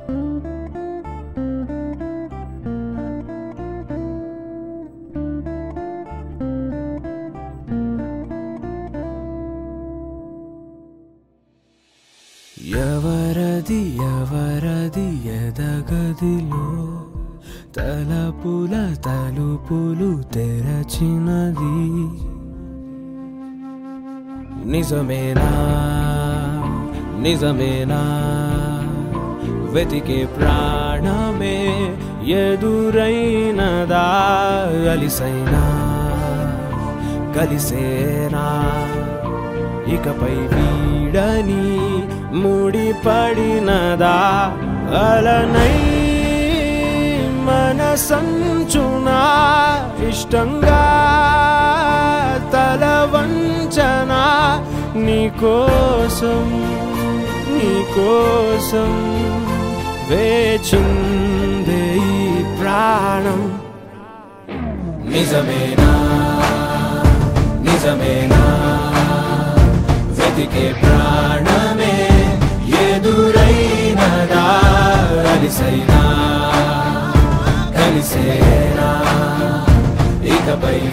ఎవరది ఎవరది ఎదగదిలో తలపుల తలుపులు తెరచినది నిజమేనా నిజమేనా వెతికే ప్రాణమే ఎదురైనదా అలిసైనా కలిసేనా ఇకపై వీడని ముడిపడినదా అలనై మనసంచునా ఇష్టంగా తల వంచనా నీకోసం నీకోసం వేచిందే ఈ ప్రాణం నిజమేనా నిజమేనా వెతికే ప్రాణమే ఎదురైనదా అలిసైనా కలిసేనా ఇకపై